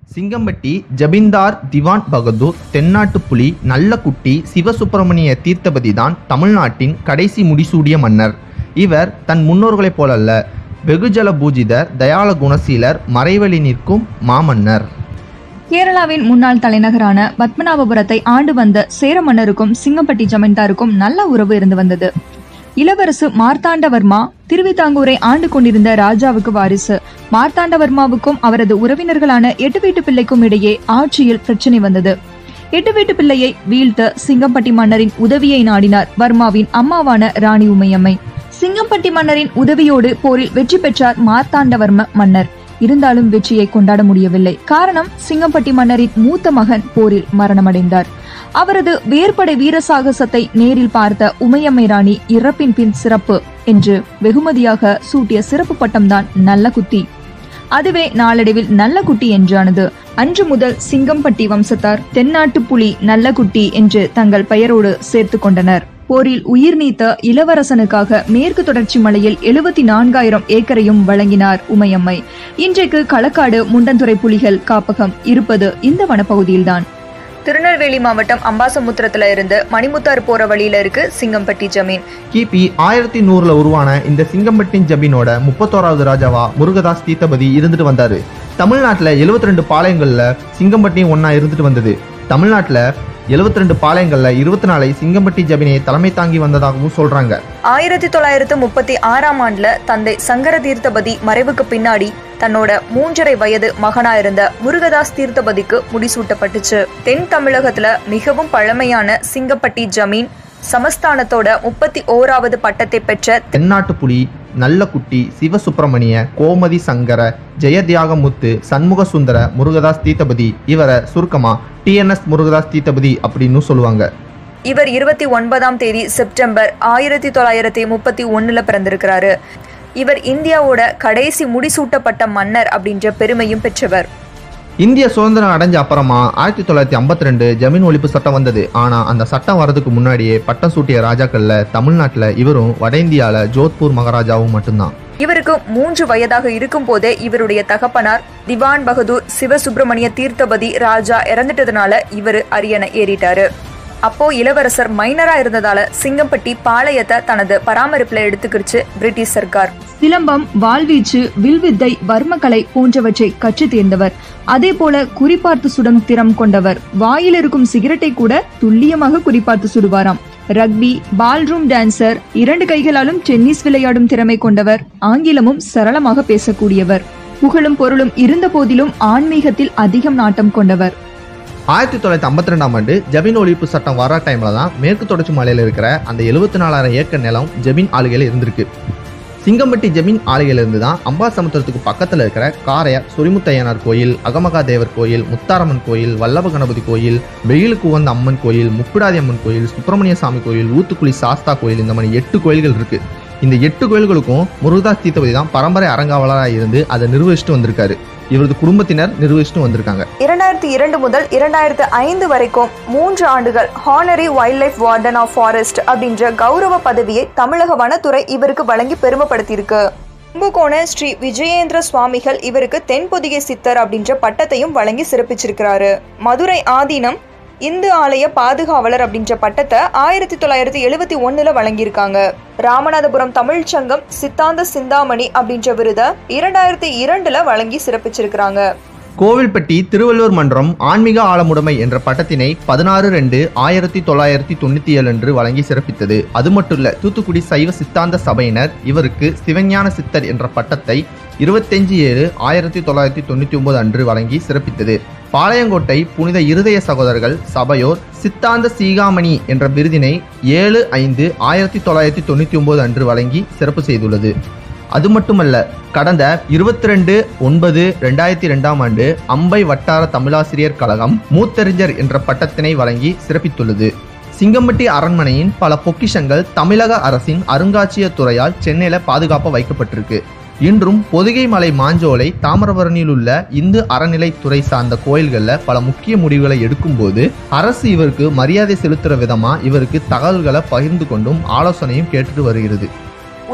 சிங்கம்பட்டி ஜமீன்தார் திவான் பகதூர் தென்னாட்டு புலி நல்லக்குட்டி சிவசுப்பிரமணிய தீர்த்தபதி தான் தமிழ்நாட்டின் கடைசி முடிசூடிய மன்னர் இவர் தன் முன்னோர்களைப் போலல்ல வெகுஜல பூஜிதர் தயாள குணசீலர் மறைவழி நிற்கும் மாமன்னர் கேரளாவின் முன்னாள் தலைநகரான பத்மநாபபுரத்தை ஆண்டு வந்த சேர மன்னருக்கும் சிங்கம்பட்டி ஜமீன்தாருக்கும் நல்ல உறவு இருந்து வந்தது இளவரசு மார்த்தாண்டவர்மா திருவிதாங்கூரை ஆண்டு கொண்டிருந்த ராஜாவுக்கு வாரிசு மார்த்தாண்டவர்மாவுக்கும் அவரது உறவினர்களான எட்டு வீட்டு பிள்ளைக்கும் இடையே ஆட்சியில் பிரச்சனை வந்தது எட்டு வீட்டு பிள்ளையை வீழ்த்த சிங்கம்பட்டி மன்னரின் உதவியை நாடினார் வர்மாவின் அம்மாவான ராணி உமையம்மை சிங்கம்பட்டி மன்னரின் உதவியோடு போரில் வெற்றி பெற்றார் மார்த்தாண்டவர்ம மன்னர் இருந்தாலும் வெற்றியை கொண்டாட முடியவில்லை காரணம் சிங்கம்பட்டி மன்னரின் மூத்த மகன் போரில் மரணமடைந்தார் அவரது வேர்படை வீர சாகசத்தை நேரில் பார்த்த உமையம்மை ராணி இறப்பின் பின் சிறப்பு என்று வெகுமதியாக சூட்டிய சிறப்பு பட்டம்தான் நல்ல குத்தி அதுவே நாளடைவில் நல்ல குட்டி என்றானது அன்று முதல் சிங்கம்பட்டி வம்சத்தார் தென்னாட்டு புலி நல்ல குட்டி என்று தங்கள் பெயரோடு சேர்த்து கொண்டனர் போரில் உயிர் நீத்த இளவரசனுக்காக மேற்கு தொடர்ச்சி மலையில் எழுபத்தி நான்காயிரம் ஏக்கரையும் வழங்கினார் உமையம்மை இன்றைக்கு களக்காடு முண்டந்துறை புலிகள் காப்பகம் இருப்பது இந்த வனப்பகுதியில்தான் திருநெல்வேலி மாவட்டம் அம்பாசமுத்திரத்துல இருந்து மணிமுத்தார் போற வழியில இருக்கு சிங்கம்பட்டி ஜமீன் கிபி ஆயிரத்தி நூறுல உருவான இந்த சிங்கம்பட்டி ஜபீனோட முப்பத்தோராவது ராஜாவா முருகதாஸ் தீத்தபதி இருந்துட்டு வந்தாரு தமிழ்நாட்டுல 72 ரெண்டு பாளையங்கள்ல சிங்கம்பட்டியும் ஒண்ணா இருந்துட்டு வந்தது தமிழ்நாட்டுல 72 ரெண்டு பாளையங்கள்ல இருபத்தி நாலை சிங்கம்பட்டி ஜபீனை தலைமை தாங்கி வந்ததாகவும் சொல்றாங்க ஆயிரத்தி தொள்ளாயிரத்து முப்பத்தி ஆறாம் ஆண்டுல தந்தை சங்கர தீர்த்தபதி மறைவுக்கு பின்னாடி தன்னோட மூன்றரை வயது மகனா இருந்த முருகதாஸ் தீர்த்தபதிக்கு முடிசூட்டப்பட்டுச்சு தென் தமிழகத்துல மிகவும் பழமையான சிங்கப்பட்டி ஜமீன் சமஸ்தானத்தோட முப்பத்தி ஓராவது பட்டத்தை பெற்ற தென்னாட்டு புலி நல்லக்குட்டி சிவசுப்பிரமணிய கோமதி சங்கர ஜெயதியாகமுத்து சண்முக சுந்தர முருகதாஸ் தீத்தபதி இவரை சுருக்கமா டிஎன்எஸ் முருகதாஸ் தீத்தபதி அப்படின்னு சொல்லுவாங்க இவர் இருபத்தி ஒன்பதாம் தேதி செப்டம்பர் ஆயிரத்தி தொள்ளாயிரத்தி முப்பத்தி ஒண்ணுல பிறந்திருக்கிறாரு இவர் இந்தியாவோட கடைசி முடிசூட்டப்பட்ட மன்னர் அப்படின்ற பெருமையும் பெற்றவர் இந்திய சுதந்திரம் அடைஞ்ச அப்புறமா ஆயிரத்தி தொள்ளாயிரத்தி ஐம்பத்தி ரெண்டு ஜமீன் ஒழிப்பு சட்டம் வந்தது ஆனா அந்த சட்டம் வரதுக்கு முன்னாடியே பட்டம் சூட்டிய ராஜாக்கள்ல தமிழ்நாட்டுல இவரும் வட இந்தியால ஜோத்பூர் மகாராஜாவும் மட்டும்தான் இவருக்கு மூன்று வயதாக இருக்கும் போதே இவருடைய தகப்பனார் திவான் பகதூர் சிவசுப்பிரமணிய தீர்த்தபதி ராஜா இறந்துட்டதுனால இவர் அரியணை ஏறிட்டாரு அப்போ இளவரசர் மைனரா இருந்ததால சிங்கம்பட்டி பாளையத்தை தனது பராமரிப்புல எடுத்துக்கிடுச்சு பிரிட்டிஷ் சர்க்கார் சிலம்பம் வாள்வீச்சு வில்வித்தை வர்மக்கலை போன்றவற்றை கற்று தேர்ந்தவர் அதே போல குறிப்பார்த்து சுடும் திறம் கொண்டவர் வாயில் இருக்கும் சிகரெட்டை கூட துல்லியமாக குறிப்பார்த்து சுடுவாராம் ரக்பி பால்ரூம் டான்சர் இரண்டு கைகளாலும் டென்னிஸ் விளையாடும் திறமை கொண்டவர் ஆங்கிலமும் சரளமாக பேசக்கூடியவர் புகழும் பொருளும் இருந்த போதிலும் ஆன்மீகத்தில் அதிகம் நாட்டம் கொண்டவர் ஆயிரத்தி தொள்ளாயிரத்தி ஐம்பத்தி ரெண்டாம் ஆண்டு ஜமீன் ஒழிப்பு சட்டம் வர டைம்ல தான் மேற்கு தொடர்ச்சி மலையில இருக்கிற அந்த எழுபத்தி நாலாயிரம் ஏக்கர் நிலம் ஜமீன் ஆளுகையில் இருந்திருக்கு சிங்கம்பட்டி ஜமீன் ஆலையில இருந்து தான் அம்பாசமுத்திரத்துக்கு பக்கத்துல இருக்கிற காரையார் சொரிமுத்தையனார் கோயில் அகமகா தேவர் கோயில் முத்தாரம்மன் கோயில் வல்லப கணபதி கோயில் வெயிலுக்கு உகந்த அம்மன் கோயில் முப்பிடாதி அம்மன் கோயில் சுப்பிரமணிய சாமி கோயில் ஊத்துக்குளி சாஸ்தா கோயில் இந்த மாதிரி எட்டு கோயில்கள் இருக்கு இந்த எட்டு கோயில்களுக்கும் முருகதாஸ் தீத்தபதி தான் பரம்பரை அறங்காவலராக இருந்து அதை நிர்வகிச்சுட்டு வந்திருக்காரு இவரது குடும்பத்தினர் நிர்வகிச்சுட்டு வந்திருக்காங்க இரண்டாயிரத்தி இரண்டு முதல் இரண்டாயிரத்து ஐந்து வரைக்கும் மூன்று ஆண்டுகள் honorary wildlife warden of forest அப்படின்ற கௌரவ பதவியை தமிழக வனத்துறை இவருக்கு வழங்கி பெருமைப்படுத்தியிருக்கு கும்பகோண ஸ்ரீ விஜயேந்திர சுவாமிகள் இவருக்கு தென்பொதிகை சித்தர் அப்படின்ற பட்டத்தையும் வழங்கி சிறப்பிச்சிருக்கிறாரு மதுரை ஆதீனம் இந்து ஆலய பாதுகாவலர் அப்படின்ற பட்டத்தை ஆயிரத்தி தொள்ளாயிரத்தி எழுபத்தி ஒண்ணுல வழங்கியிருக்காங்க ராமநாதபுரம் தமிழ்ச் சங்கம் சித்தாந்த சிந்தாமணி அப்படின்ற விருதை இரண்டாயிரத்தி இரண்டுல வழங்கி சிறப்பிச்சிருக்கிறாங்க கோவில்பட்டி திருவள்ளுவர் மன்றம் ஆன்மீக ஆலமுடைமை என்ற பட்டத்தினை பதினாறு ரெண்டு ஆயிரத்தி தொள்ளாயிரத்தி தொண்ணூத்தி ஏழு அன்று வழங்கி சிறப்பித்தது அது மட்டும் இல்ல தூத்துக்குடி சைவ சித்தாந்த சபையினர் இவருக்கு சிவஞான சித்தர் என்ற பட்டத்தை இருபத்தஞ்சு ஏழு ஆயிரத்தி தொள்ளாயிரத்தி தொண்ணூத்தி ஒன்பது அன்று வழங்கி சிறப்பித்தது பாளையங்கோட்டை புனித இருதய சகோதரர்கள் சபையோர் சித்தாந்த சீகாமணி என்ற விருதினை ஏழு ஐந்து ஆயிரத்தி தொள்ளாயிரத்தி தொண்ணூத்தி ஒன்பது அன்று வழங்கி சிறப்பு செய்துள்ளது அது மட்டுமல்ல கடந்த இருபத்தி ரெண்டு ஒன்பது ரெண்டாயிரத்தி ரெண்டாம் ஆண்டு அம்பை வட்டார தமிழாசிரியர் கழகம் மூத்தறிஞர் என்ற பட்டத்தினை வழங்கி சிறப்பித்துள்ளது சிங்கம்பட்டி அரண்மனையின் பல பொக்கிஷங்கள் தமிழக அரசின் அருங்காட்சியகத் துறையால் சென்னையில பாதுகாப்ப வைக்கப்பட்டிருக்கு இன்றும் பொதிகை மலை மாஞ்சோலை தாமிரபரணியில் உள்ள இந்து அறநிலைத்துறை சார்ந்த கோயில்களில் பல முக்கிய முடிவுகளை எடுக்கும்போது அரசு இவருக்கு மரியாதை செலுத்துகிற விதமா இவருக்கு தகவல்களை பகிர்ந்து கொண்டும் ஆலோசனையும் கேட்டுட்டு வருகிறது உலக புகழ்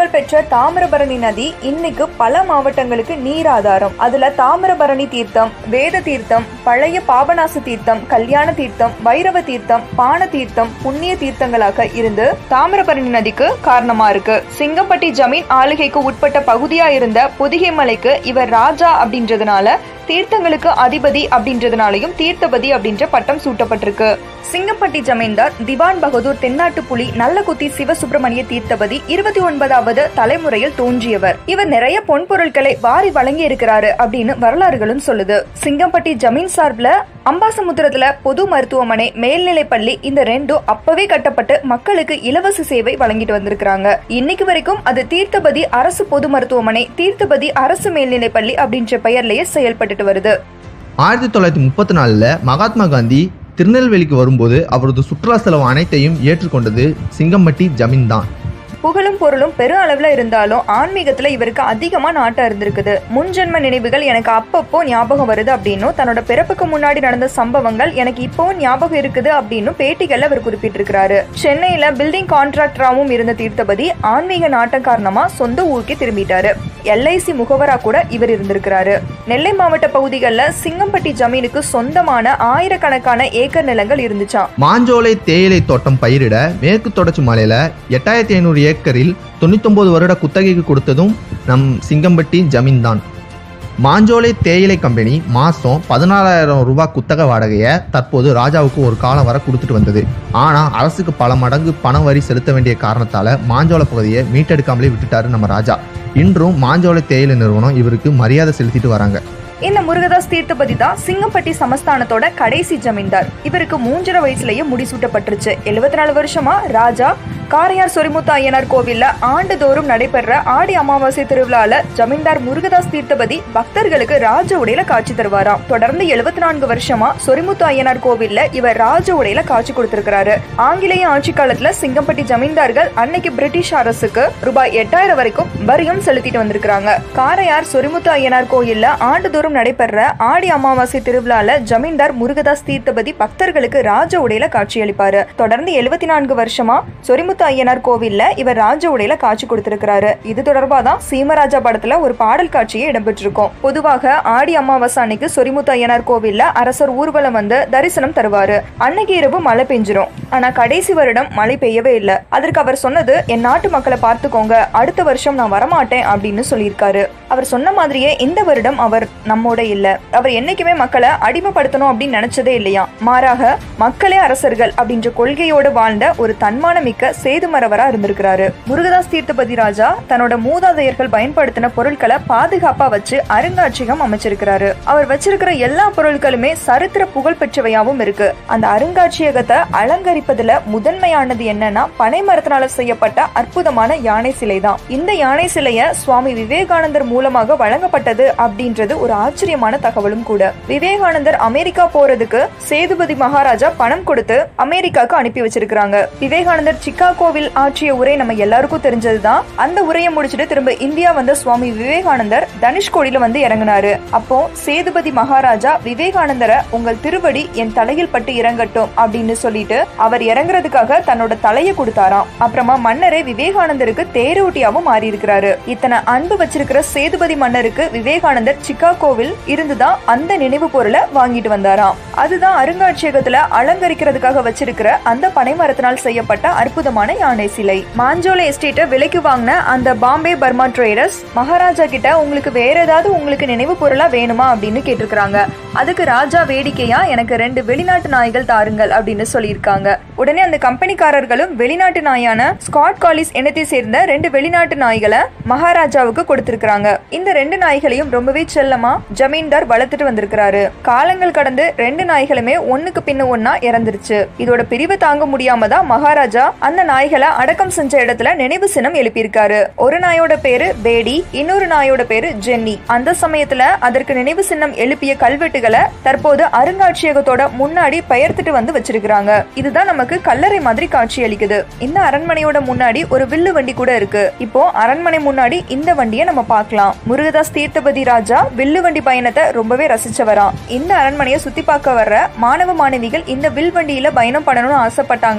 புகழ்பெற்ற தாமிரபரணி நதி இன்னைக்கு பல மாவட்டங்களுக்கு நீர் ஆதாரம் அதுல தாமிரபரணி தீர்த்தம் வேத தீர்த்தம் பழைய பாபநாச தீர்த்தம் கல்யாண தீர்த்தம் வைரவ தீர்த்தம் பான தீர்த்தம் புண்ணிய தீர்த்தங்களாக இருந்து தாமிரபரணி நதிக்கு காரணமா இருக்கு சிங்கப்பட்டி ஜமீன் ஆளுகைக்கு உட்பட்ட பகுதியா இருந்த பொதிகை மலைக்கு இவர் ராஜா அப்படின்றதுனால தீர்த்தங்களுக்கு அதிபதி அப்படின்றதுனாலையும் தீர்த்தபதி அப்படின்ற பட்டம் சூட்டப்பட்டிருக்கு சிங்கப்பட்டி ஜமீன்தார் திவான் பகதூர் தென்னாட்டு புலி நல்லகுத்தி சிவசுப்பிரமணிய தீர்த்தபதி இருபத்தி ஒன்பதாவது தலைமுறையில் தோன்றியவர் இவர் நிறைய பொன் பொருட்களை வாரி வழங்கி இருக்கிறாரு அப்படின்னு வரலாறுகளும் சொல்லுது சிங்கம்பட்டி ஜமீன் சார்பில் அம்பாசமுத்திரத்துல பொது மருத்துவமனை மேல்நிலை பள்ளி இந்த ரெண்டும் அப்பவே கட்டப்பட்டு மக்களுக்கு இலவச சேவை வழங்கிட்டு வந்திருக்காங்க இன்னைக்கு வரைக்கும் அது தீர்த்தபதி அரசு பொது மருத்துவமனை தீர்த்தபதி அரசு மேல்நிலை பள்ளி அப்படின்ற பெயர்லயே செயல்பட்டுட்டு வருது ஆயிரத்தி தொள்ளாயிரத்தி முப்பத்தி நாலில் மகாத்மா காந்தி திருநெல்வேலிக்கு வரும்போது அவரது சுற்றுலா செலவு அனைத்தையும் ஏற்றுக்கொண்டது சிங்கம்பட்டி ஜமீன் தான் புகழும் பொருளும் பெரு அளவுல இருந்தாலும் ஆன்மீகத்துல இவருக்கு அதிகமா நாட்டம் இருந்திருக்குது முன்ஜென்ம நினைவுகள் எனக்கு அப்பப்போ ஞாபகம் வருது அப்படின்னும் தன்னோட பிறப்புக்கு முன்னாடி நடந்த சம்பவங்கள் எனக்கு இப்போவும் ஞாபகம் இருக்குது அப்படின்னு பேட்டிகள்ல அவர் குறிப்பிட்டிருக்கிறாரு சென்னையில பில்டிங் கான்ட்ராக்டராகவும் இருந்த தீர்த்தபதி ஆன்மீக நாட்டம் காரணமா சொந்த ஊருக்கே திரும்பிட்டாரு எல்ஐசி முகவரா கூட இவர் இருந்திருக்கிறாரு நெல்லை மாவட்ட பகுதிகளில் சிங்கம்பட்டி ஜமீனுக்கு சொந்தமான ஆயிரக்கணக்கான ஏக்கர் நிலங்கள் இருந்துச்சாம் மாஞ்சோலை தேயிலை தோட்டம் பயிரிட மேற்கு தொடர்ச்சி மலையில எட்டாயிரத்தி ஐநூறு ஏக்கரில் தொண்ணூத்தொன்பது வருட குத்தகைக்கு கொடுத்ததும் நம் சிங்கம்பட்டி ஜமீன் தான் மாஞ்சோலை தேயிலை கம்பெனி மாதம் பதினாலாயிரம் ரூபாய் குத்தக வாடகையை தற்போது ராஜாவுக்கு ஒரு காலம் வர கொடுத்துட்டு வந்தது ஆனால் அரசுக்கு பல மடங்கு பண வரி செலுத்த வேண்டிய காரணத்தால் மாஞ்சோலை பகுதியை மீட்டெடுக்காமலே விட்டுட்டாரு நம்ம ராஜா இன்றும் மாஞ்சோலை தேயிலை நிறுவனம் இவருக்கு மரியாதை செலுத்திட்டு வராங்க இந்த முருகதாஸ் தீர்த்தபதி தான் சிங்கம்பட்டி சமஸ்தானத்தோட கடைசி ஜமீன்தார் இவருக்கு மூன்றரை வயசுலயே முடிசூட்டப்பட்டுருச்சு எழுபத்தி நாலு வருஷமா ராஜா காரையார் சொரிமுத்து ஐயனார் கோவில்ல ஆண்டுதோறும் நடைபெற ஆடி அமாவாசை திருவிழால ஜமீன்தார் முருகதாஸ் தீர்த்தபதி பக்தர்களுக்கு ராஜ உடையில காட்சி தருவாராம் தொடர்ந்து எழுபத்தி நான்கு வருஷமா சொரிமுத்து ஐயனார் கோவில்ல இவர் ராஜ உடையில காட்சி கொடுத்திருக்கிறாரு ஆங்கிலேய ஆட்சி காலத்துல சிங்கம்பட்டி ஜமீன்தார்கள் அன்னைக்கு பிரிட்டிஷ் அரசுக்கு ரூபாய் எட்டாயிரம் வரைக்கும் வரியும் செலுத்திட்டு வந்திருக்காங்க காரையார் சொரிமுத்து ஐயனார் கோயில்ல ஆண்டுதோறும் நடைபெற ஆடி அமாவாசை திருவிழால ஜமீன்தார் முருகதாஸ் தீர்த்தபதி பக்தர்களுக்கு ராஜ உடையில காட்சியளிப்பாரு தொடர்ந்து எழுபத்தி நான்கு வருஷமா சொரிமுத்து ஐயனார் கோவில்ல இவர் ராஜ உடையில காட்சி கொடுத்திருக்கிறாரு இது தொடர்பா தான் சீமராஜா படத்துல ஒரு பாடல் காட்சியே இடம்பெற்றிருக்கும் பொதுவாக ஆடி அமாவாசை அன்னைக்கு சொரிமுத்து ஐயனார் கோவில்ல அரசர் ஊர்வலம் வந்து தரிசனம் தருவாரு அன்னைக்கு இரவு மழை பெஞ்சிரும் ஆனா கடைசி வருடம் மழை பெய்யவே இல்லை அதற்கு அவர் சொன்னது என் நாட்டு மக்களை பார்த்துக்கோங்க அடுத்த வருஷம் நான் வரமாட்டேன் அப்படின்னு சொல்லியிருக்காரு அவர் சொன்ன மாதிரியே இந்த வருடம் அவர் நம்மோட இல்ல அவர் என்னைக்குமே மக்களை அடிமைப்படுத்தணும் அப்படின்னு நினைச்சதே இல்லையா மாறாக மக்களே அரசர்கள் அப்படின்ற கொள்கையோடு வாழ்ந்த ஒரு தன்மான மிக்க சேதுமரவரா இருந்திருக்கிறாரு முருகதாஸ் தீர்த்தபதி ராஜா தன்னோட மூதாதையர்கள் பயன்படுத்தின பொருட்களை பாதுகாப்பா வச்சு அருங்காட்சியகம் அமைச்சிருக்கிறாரு அவர் வச்சிருக்கிற எல்லா பொருட்களுமே சரித்திர புகழ் பெற்றவையாவும் இருக்கு அந்த அருங்காட்சியகத்தை அலங்கரிப்பதுல முதன்மையானது என்னன்னா பனை மரத்தினால செய்யப்பட்ட அற்புதமான யானை சிலை தான் இந்த யானை சிலைய சுவாமி விவேகானந்தர் மூலமாக வழங்கப்பட்டது அப்படின்றது ஒரு ஆச்சரியமான தகவலும் கூட விவேகானந்தர் அமெரிக்கா போறதுக்கு சேதுபதி மகாராஜா பணம் கொடுத்து அமெரிக்காக்கு அனுப்பி வச்சிருக்காங்க விவேகானந்தர் சிக்காகோவில் ஆற்றிய உரை நம்ம எல்லாருக்கும் தெரிஞ்சதுதான் அந்த உரையை முடிச்சுட்டு திரும்ப இந்தியா வந்த சுவாமி விவேகானந்தர் தனுஷ்கோடியில வந்து இறங்கினாரு அப்போ சேதுபதி மகாராஜா விவேகானந்தரை உங்கள் திருவடி என் தலையில் பட்டு இறங்கட்டும் அப்படின்னு சொல்லிட்டு அவர் இறங்குறதுக்காக தன்னோட தலையை கொடுத்தாராம் அப்புறமா மன்னரே விவேகானந்தருக்கு தேரோட்டியாவும் மாறி இருக்கிறாரு இத்தனை அன்பு வச்சிருக்கிற சேதுபதி மன்னருக்கு விவேகானந்தர் சிக்காகோவில் இருந்துதான் அந்த நினைவு பொருளை வாங்கிட்டு வந்தாராம் அதுதான் அருங்காட்சியகத்துல அலங்கரிக்கிறதுக்காக வச்சிருக்கிற அந்த பனைமரத்தினால் செய்யப்பட்ட அற்புதமான யானை சிலை மாஞ்சோலை எஸ்டேட்டை விலைக்கு வாங்கின அந்த பாம்பே பர்மா ட்ரேடர்ஸ் மகாராஜா கிட்ட உங்களுக்கு வேற ஏதாவது உங்களுக்கு நினைவு பொருளா வேணுமா அப்படின்னு கேட்டிருக்காங்க அதுக்கு ராஜா வேடிக்கையா எனக்கு ரெண்டு வெளிநாட்டு நாய்கள் தாருங்கள் அப்படின்னு சொல்லியிருக்காங்க உடனே அந்த கம்பெனிக்காரர்களும் வெளிநாட்டு நாயான ஸ்காட் காலிஸ் இனத்தை சேர்ந்த ரெண்டு வெளிநாட்டு நாய்களை மகாராஜாவுக்கு கொடுத்திருக்காங்க இந்த ரெண்டு நாய்களையும் ரொம்பவே செல்லமா ஜமீன்தார் வளர்த்துட்டு வந்திருக்கிறாரு காலங்கள் கடந்து ரெண்டு நாய்களுமே ஒண்ணுக்கு பின்ன ஒன்னா இறந்துருச்சு இதோட பிரிவு தாங்க முடியாம தான் மகாராஜா அந்த நாய்களை அடக்கம் செஞ்ச இடத்துல நினைவு சின்னம் எழுப்பியிருக்காரு ஒரு நாயோட பேரு பேடி இன்னொரு நாயோட பேரு ஜென்னி அந்த சமயத்துல அதற்கு நினைவு சின்னம் எழுப்பிய கல்வெட்டுகளை தற்போது அருங்காட்சியகத்தோட முன்னாடி பெயர்த்துட்டு வந்து வச்சிருக்காங்க இதுதான் நமக்கு கல்லறை மாதிரி காட்சி அளிக்குது இந்த அரண்மனையோட முன்னாடி ஒரு வில்லு வண்டி கூட இருக்கு இப்போ அரண்மனை முன்னாடி இந்த வண்டியை நம்ம பார்க்கலாம் முருகதாஸ் தீர்த்தபதி ராஜா வில்லு வண்டி பயணத்தை ரொம்பவே ரசிச்சவராம் இந்த அரண்மனையை சுத்தி பார்க்க வர்ற மாணவ மாணவிகள் இந்த வில் வண்டியில பயணம் பண்ணணும்னு ஆசைப்பட்டாங்கன்னா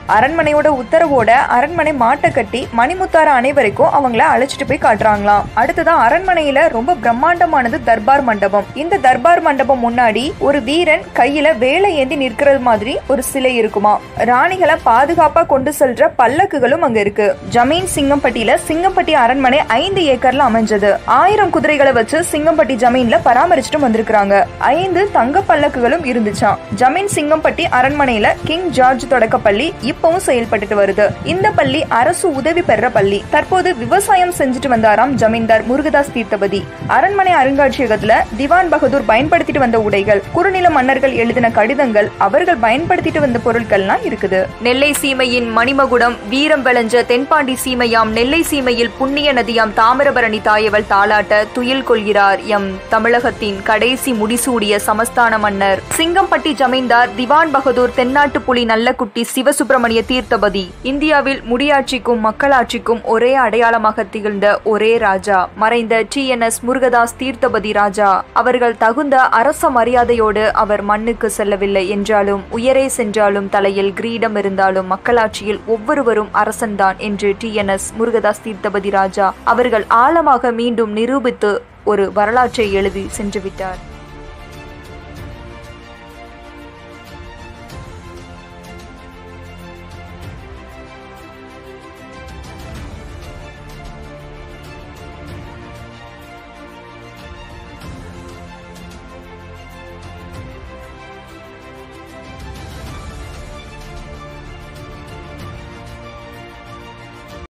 அரண்மனையோட உத்தரவோட அரண்மனை மாட்டை கட்டி மணிமுத்தார அணை வரைக்கும் அவங்கள அழைச்சிட்டு போய் காட்டுறாங்களாம் அடுத்ததான் அரண்மனையில ரொம்ப பிரம்மாண்டமானது தர்பார் மண்டபம் இந்த தர்பார் மண்டபம் முன்னாடி ஒரு வீரன் கையில வேலை ஏந்தி நிற்கிறது மாதிரி ஒரு சிலை இருக்குமா ராணிகளை பாதுகாப்பா கொண்டு செல்ற பல்லக்குகளும் அங்க இருக்கு ஜமீன் சிங்கம்பட்டியில சிங்கம்பட்டி அரண்மனை ஐந்து ஏக்கர்ல அமைஞ்சது ஆயிரம் குதிரைகளை வச்சு சிங்கம்பட்டி ஜமீன்ல பராமரிச்சுட்டு வந்திருக்காங்க ஐந்து தங்க பல்லக்குகளும் இருந்துச்சாம் ஜமீன் சிங்கம்பட்டி அரண்மனையில கிங் ஜார்ஜ் தொடக்க பள்ளி இப்பவும் செயல்பட்டுட்டு வருது இந்த பள்ளி அரசு உதவி பெற பள்ளி தற்போது விவசாயம் செஞ்சுட்டு வந்தாராம் ஜமீன்தார் முருகதாஸ் தீர்த்தபதி அரண்மனை அருங்காட்சியகத்துல திவான் பகதூர் பயன்படுத்திட்டு வந்த உடைகள் குறுநில மன்னர்கள் எழுதின கடிதங்கள் அவர்கள் பயன்படுத்திட்டு வந்த பொருட்கள்லாம் இருக்குது நெல்லை சீமையின் மணிமகுடம் வீரம் விளைஞ்ச தென்பாண்டி சீமையாம் நெல்லை சீமையில் புண்ணிய நதியாம் தாமிரபரணி தாயவள் தாளாட்ட துயில் கொள்கிறார் எம் தமிழகத்தின் கடைசி முடிசூடிய சமஸ்தான மன்னர் சிங்கம்பட்டி ஜமீன்தார் திவான் பகதூர் தென்னாட்டு புலி நல்லக்குட்டி சிவசுப்பிரமணிய தீர்த்தபதி இந்தியாவில் முடியாட்சிக்கும் மக்களாட்சிக்கும் ஒரே அடையாளமாக திகழ்ந்த ஒரே ராஜா மறைந்த T N S Murugadas Theerthapathi Raja அவர்கள் தகுந்த அரச மரியாதையோடு அவர் மண்ணுக்கு செல்லவில்லை என்றாலும் உயரே சென்றாலும் தலையில் கிரீடம் இருந்தாலும் மக்களாட்சியில் ஒவ்வொருவரும் அரசன்தான் என்று T N S Murugadas Theerthapathi Raja அவர்கள் ஆழமாக மீண்டும் நிரூபித்து ஒரு வரலாற்றை எழுதி சென்று விட்டார்